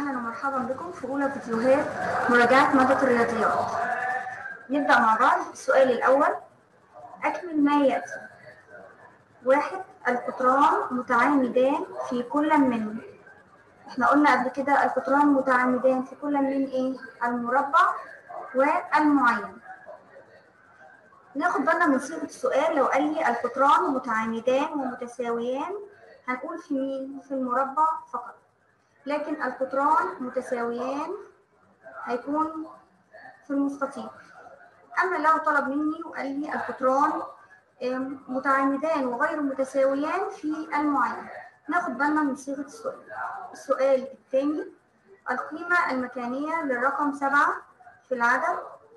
اهلا ومرحبا بكم في اولى فيديوهات مراجعه ماده الرياضيات نبدا مع بعض السؤال الاول اكمل ما ياتي واحد القطران متعامدان في كل من احنا قلنا قبل كده القطران متعامدان في كل من ايه المربع والمعين ناخد بالنا من صيغه السؤال لو قال لي القطران متعامدان ومتساويان هنقول في مين في المربع فقط لكن القطران متساويان هيكون في المستطيل اما لو طلب مني وقال لي القطران متعامدان وغير متساويان في المعين ناخد بالنا من صيغه السؤال السؤال الثاني القيمه المكانيه للرقم سبعة في العدد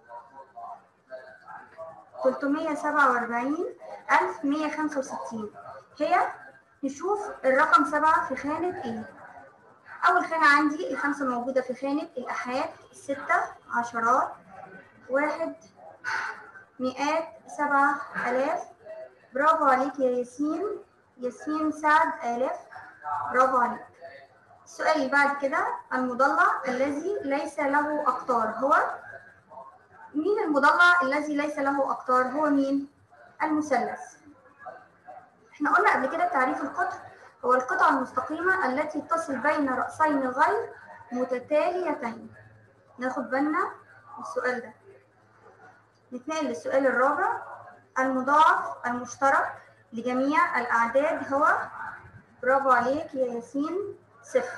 347165 هي نشوف الرقم سبعة في خانة ايه أول خانة عندي الخمسة موجودة في خانة الأحاد الستة عشرات واحد مئات سبعة آلاف برافو عليك يا ياسين ياسين سعد آلاف برافو عليك السؤال اللي بعد كده المضلع الذي ليس له أقطار هو مين المضلع الذي ليس له أقطار هو مين المثلث احنا قلنا قبل كده تعريف القطر هو القطعة المستقيمة التي تصل بين رأسين غير متتاليتين ناخد بالنا من السؤال ده نتنقل للسؤال الرابع المضاعف المشترك لجميع الأعداد هو برافو عليك يا ياسين صفر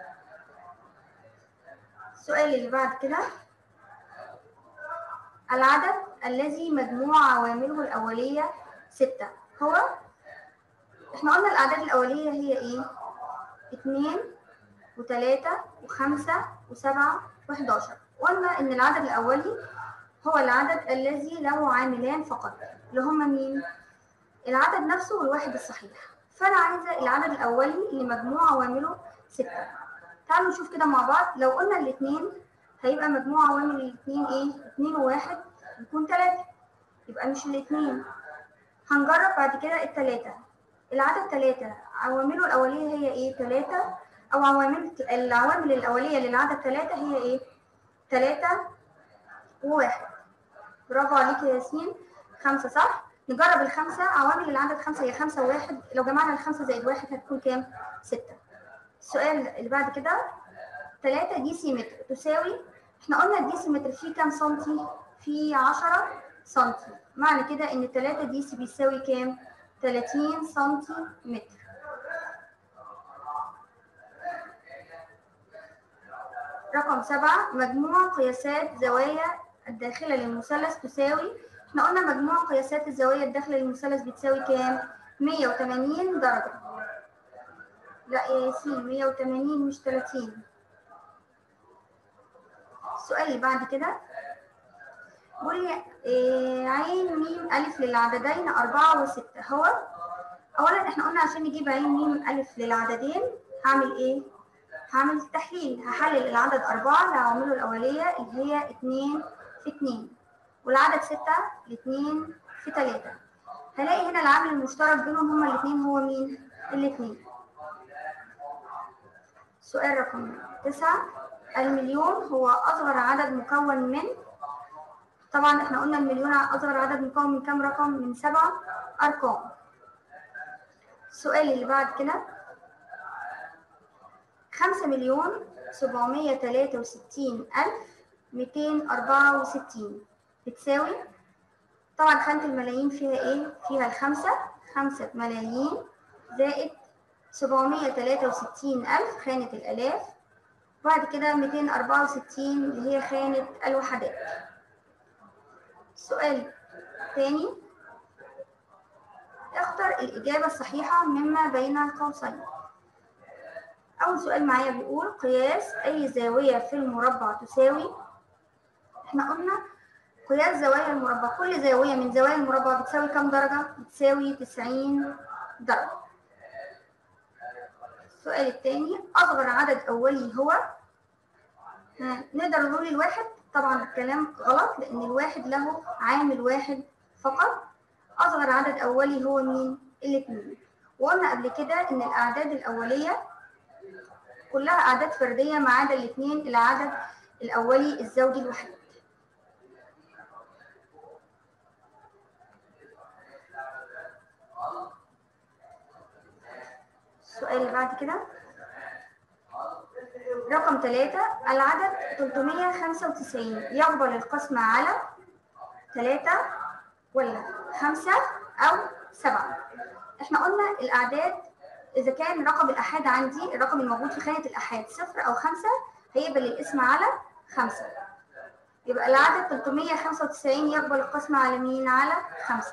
السؤال اللي بعد كده العدد الذي مجموع عوامله الأولية ستة هو احنا قلنا الأعداد الأولية هي ايه؟ اتنين وتلاتة وخمسة وسبعة وحداشر قلنا إن العدد الأولي هو العدد الذي له عاملان فقط اللي هما مين؟ العدد نفسه والواحد الصحيح فأنا عايزة العدد الأولي اللي مجموع عوامله ستة تعالوا نشوف كده مع بعض لو قلنا الاتنين هيبقى مجموع عوامل الاتنين ايه؟ اتنين وواحد يكون تلاتة يبقى مش الاتنين هنجرب بعد كده التلاتة العدد تلاتة عوامله الأولية هي ايه؟ تلاتة أو عوامل العوامل الأولية للعدد تلاتة هي ايه؟ تلاتة وواحد برافو عليك يا ياسين خمسة صح؟ نجرب الخمسة عوامل العدد خمسة هي خمسة وواحد لو جمعنا الخمسة زائد واحد هتكون كام؟ ستة السؤال اللي بعد كده تلاتة ديسيمتر تساوي احنا قلنا الديسيمتر فيه كام سنتي؟ فيه عشرة سنتي معنى كده ان تلاتة ديسي بيساوي كام؟ تلاتين سنتي متر رقم سبعة مجموع قياسات زوايا الداخلة للمثلث تساوي احنا قلنا مجموع قياسات الزوايا الداخلة للمثلث بتساوي كام؟ 180 درجة لا يا ياسين 180 مش 30 السؤال اللي بعد كده بيقول لي إيه عين ميم ألف للعددين أربعة وستة هو أولا احنا قلنا عشان نجيب عين ميم ألف للعددين هعمل إيه؟ هعمل تحليل هحلل العدد أربعة لعوامله الأولية اللي هي اتنين في اتنين والعدد ستة لاتنين في تلاتة هلاقي هنا العامل المشترك بينهم هما الاتنين هو مين؟ الاتنين سؤال رقم تسعة المليون هو أصغر عدد مكون من طبعا احنا قلنا المليون أصغر عدد مكون من كام رقم؟ من سبع أرقام السؤال اللي بعد كده خمسة مليون سبعمية تلاتة وستين ألف ميتين أربعة وستين بتساوي طبعا خانة الملايين فيها ايه؟ فيها الخمسة خمسة ملايين زائد سبعمية تلاتة وستين ألف خانة الآلاف بعد كده ميتين أربعة وستين اللي هي خانة الوحدات السؤال الثاني اختر الإجابة الصحيحة مما بين القوسين أول سؤال معايا بيقول قياس أي زاوية في المربع تساوي احنا قلنا قياس زوايا المربع كل زاوية من زوايا المربع بتساوي كم درجة؟ بتساوي 90 درجة السؤال الثاني أصغر عدد أولي هو نقدر نقول الواحد طبعا الكلام غلط لأن الواحد له عامل واحد فقط أصغر عدد أولي هو مين؟ الاثنين وقلنا قبل كده إن الأعداد الأولية كلها أعداد فردية ما عدا الاثنين العدد الأولي الزوجي الوحيد السؤال اللي بعد كده رقم ثلاثة العدد 395 يقبل القسمة على ثلاثة ولا خمسة أو سبعة احنا قلنا الأعداد إذا كان رقم الأحاد عندي الرقم الموجود في خانة الأحاد صفر أو خمسة هيقبل الاسم على خمسة يبقى العدد 395 يقبل القسمة على مين؟ على خمسة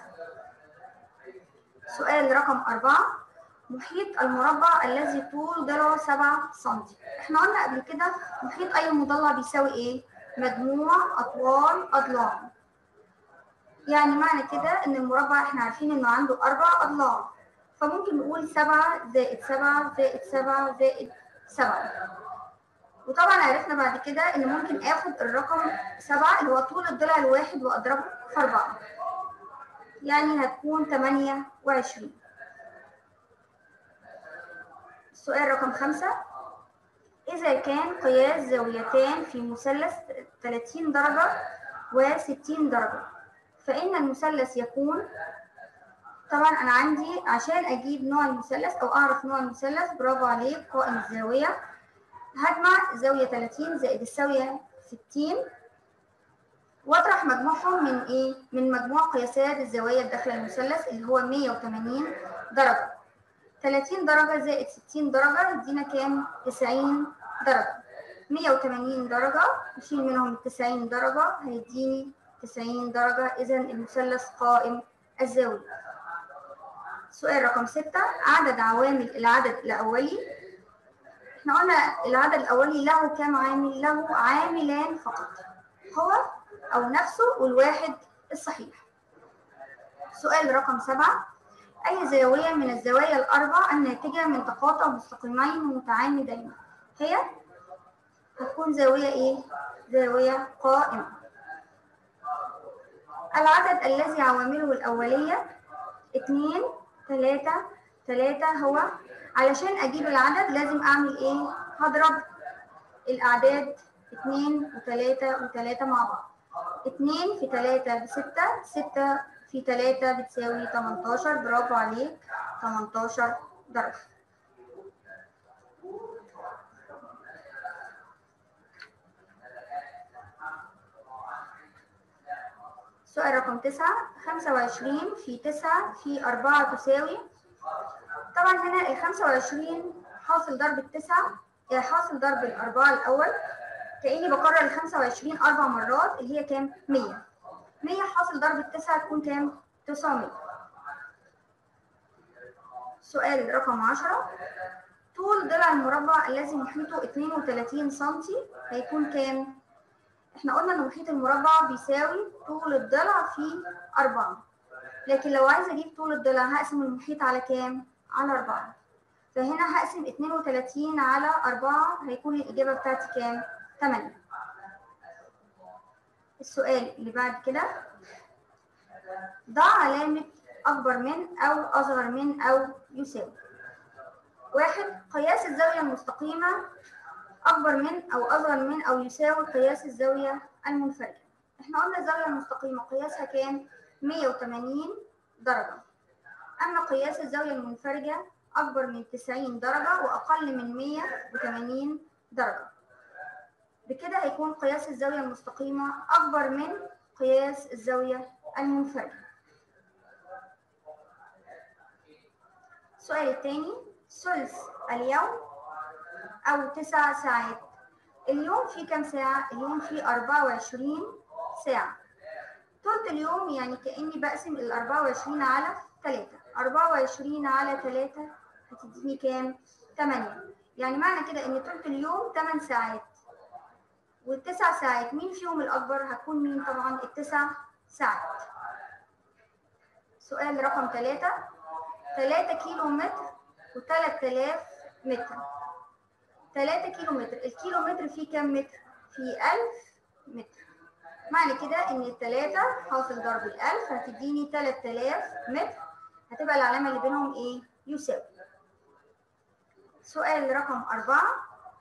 سؤال رقم أربعة محيط المربع الذي طول ضلعه 7 سم احنا قلنا قبل كده محيط أي مضلع بيساوي إيه؟ مجموع أطوال أضلاع يعني معنى كده إن المربع احنا عارفين إنه عنده أربع أضلاع فممكن نقول سبعة زائد سبعة زائد سبعة زائد سبعة وطبعا عرفنا بعد كده ان ممكن اخد الرقم سبعة اللي هو طول الضلع الواحد واضربه في اربعة يعني هتكون تمانية وعشرين السؤال رقم خمسة إذا كان قياس زاويتان في مثلث 30 درجة و60 درجة فإن المثلث يكون طبعا أنا عندي عشان أجيب نوع المثلث أو أعرف نوع المثلث برافو عليك قائم الزاوية هجمع زاوية 30 زائد الزاوية 60 واطرح مجموعهم من ايه؟ من مجموع قياسات الزوايا الداخلة المثلث اللي هو 180 درجة 30 درجة زائد 60 درجة يدينا كام؟ 90 درجة 180 درجة نشيل منهم 90 درجة هيديني 90 درجة إذا المثلث قائم الزاوية سؤال رقم 6 عدد عوامل العدد الأولي احنا قلنا العدد الأولي له كام عامل؟ له عاملان فقط هو أو نفسه والواحد الصحيح سؤال رقم سبعة أي زاوية من الزوايا الأربع الناتجة من تقاطع مستقيمين متعامدين هي هتكون زاوية إيه؟ زاوية قائمة العدد الذي عوامله الأولية اتنين تلاتة تلاتة هو علشان أجيب العدد لازم أعمل إيه؟ هضرب الأعداد اتنين وتلاتة وتلاتة مع بعض اتنين في تلاتة بستة ستة في تلاتة بتساوي تمنتاشر برافو عليك تمنتاشر درجة سؤال رقم تسعة خمسة وعشرين في تسعة في أربعة تساوي طبعا هنا الخمسة وعشرين حاصل ضرب التسعة حاصل ضرب الأربعة الأول كأني بكرر ال 25 أربع مرات اللي هي كام؟ 100 100 حاصل ضرب التسعة تكون كام؟ 900 سؤال رقم 10 طول ضلع المربع الذي محيطه 32 سم هيكون كام؟ احنا قلنا ان محيط المربع بيساوي طول الضلع في 4 لكن لو عايزه اجيب طول الضلع هقسم المحيط على كام؟ على 4 فهنا هقسم 32 على 4 هيكون الإجابة بتاعتي كام؟ 8 السؤال اللي بعد كده ضع علامة أكبر من أو أصغر من أو يساوي واحد قياس الزاوية المستقيمة أكبر من أو أصغر من أو يساوي قياس الزاوية المنفرجة إحنا قلنا الزاوية المستقيمة قياسها كام؟ 180 درجة أما قياس الزاوية المنفرجة أكبر من 90 درجة وأقل من 180 درجة بكده هيكون قياس الزاوية المستقيمة أكبر من قياس الزاوية المنفرجة السؤال الثاني ثلث اليوم أو تسع ساعات اليوم فيه كم ساعة؟ اليوم فيه 24 ساعة ثلث اليوم يعني كأني بقسم ال 24 على 3 24 على 3 هتديني كام؟ 8 يعني معنى كده ان ثلث اليوم 8 ساعات والتسع ساعات مين فيهم الأكبر؟ هتكون مين طبعا التسع ساعات سؤال رقم 3 3 كيلو متر و3000 متر 3 كيلو متر الكيلو متر فيه كام متر؟ فيه 1000 متر معنى كده ان التلاتة حاصل ضرب الألف هتديني 3000 متر هتبقى العلامة اللي بينهم ايه؟ يساوي سؤال رقم أربعة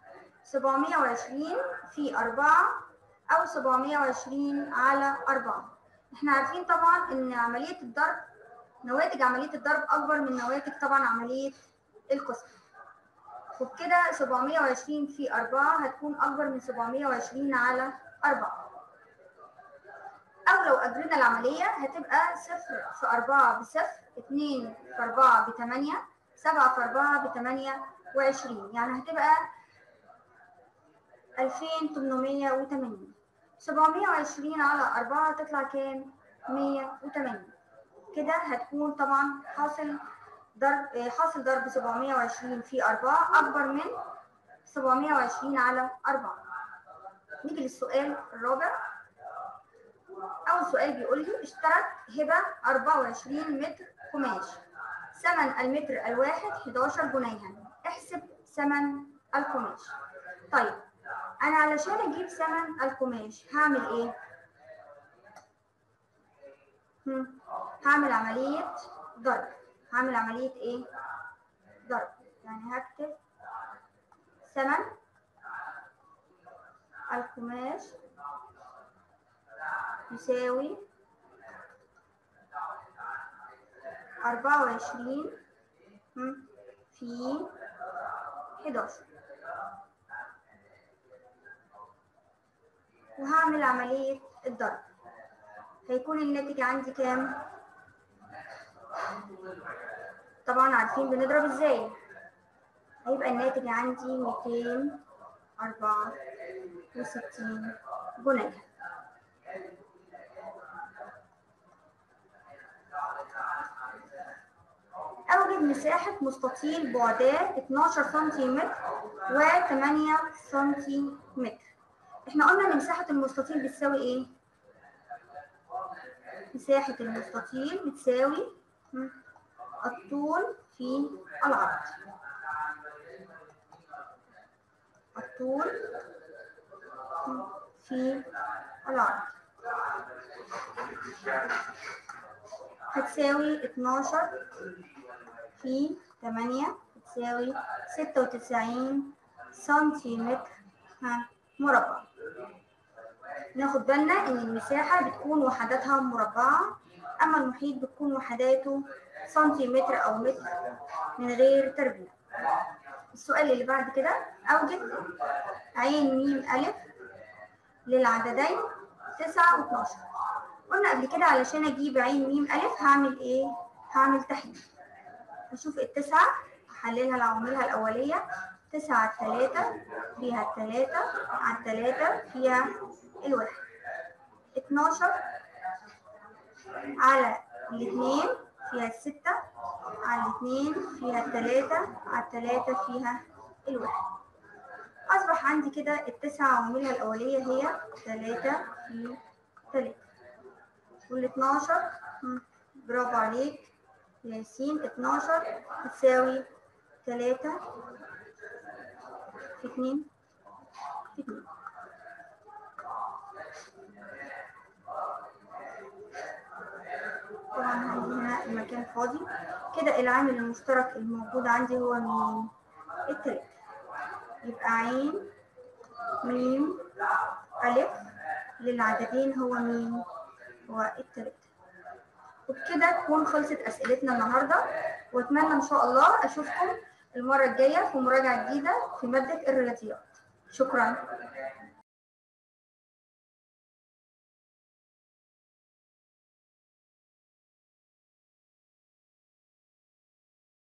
720 في 4 أو 720 على 4 احنا عارفين طبعا ان عملية الضرب نواتج عملية الضرب أكبر من نواتج طبعا عملية القسم وبكده 720 في 4 هتكون أكبر من 720 على 4 أو لو أجرينا العملية هتبقى صفر في 4 بصفر 2 في 4 ب 8 7 في 4 ب 28 يعني هتبقى 2880 720 على 4 تطلع كام؟ 180 كده هتكون طبعا حاصل ضرب آه، حاصل ضرب 720 في 4 أكبر من 720 على 4 نيجي للسؤال الرابع أول سؤال بيقول لي اشترت هبة 24 متر قماش ثمن المتر الواحد 11 جنيها احسب ثمن القماش طيب أنا علشان أجيب ثمن القماش هعمل إيه؟ هم، هعمل عملية ضرب هعمل عملية إيه؟ ضرب يعني هكتب ثمن القماش يساوي أربعة وعشرين في حداشر وهعمل عملية الضرب هيكون الناتج عندي كام؟ طبعا عارفين بنضرب ازاي هيبقى الناتج عندي ميتين أربعة وستين جنيه أوجد مساحة مستطيل بعداه 12 سنتيمتر و8 سنتيمتر احنا قلنا ان مساحة المستطيل بتساوي ايه؟ مساحة المستطيل بتساوي م، الطول في العرض الطول م، في العرض هتساوي 12 في 8 بتساوي 96 سنتيمتر ها، مربع ناخد بالنا ان المساحة بتكون وحداتها مربعة اما المحيط بتكون وحداته سنتيمتر او متر من غير تربيع السؤال اللي بعد كده اوجد عين ميم الف للعددين 9 و 12 قلنا قبل كده علشان اجيب عين ميم الف هعمل ايه هعمل تحليل هشوف التسعة احللها لعواملها الاولية تسعة على التلاتة فيها التلاتة على التلاتة فيها الواحد اتناشر على الاتنين فيها الستة على الاتنين فيها التلاتة على التلاتة فيها الواحد أصبح عندي كده التسعة عواملها الأولية هي تلاتة في تلاتة والاتناشر مم، برافو عليك يا ياسين اتناشر تساوي تلاتة في اتنين في اتنين طبعا عندي هنا المكان فاضي كده العامل المشترك الموجود عندي هو مين؟ التلاتة يبقى عين ميم ألف للعددين هو مين؟ هو التلاتة وبكده تكون خلصت أسئلتنا النهاردة وأتمنى إن شاء الله أشوفكم المرة الجاية في مراجعة جديدة في مادة الرياضيات شكرا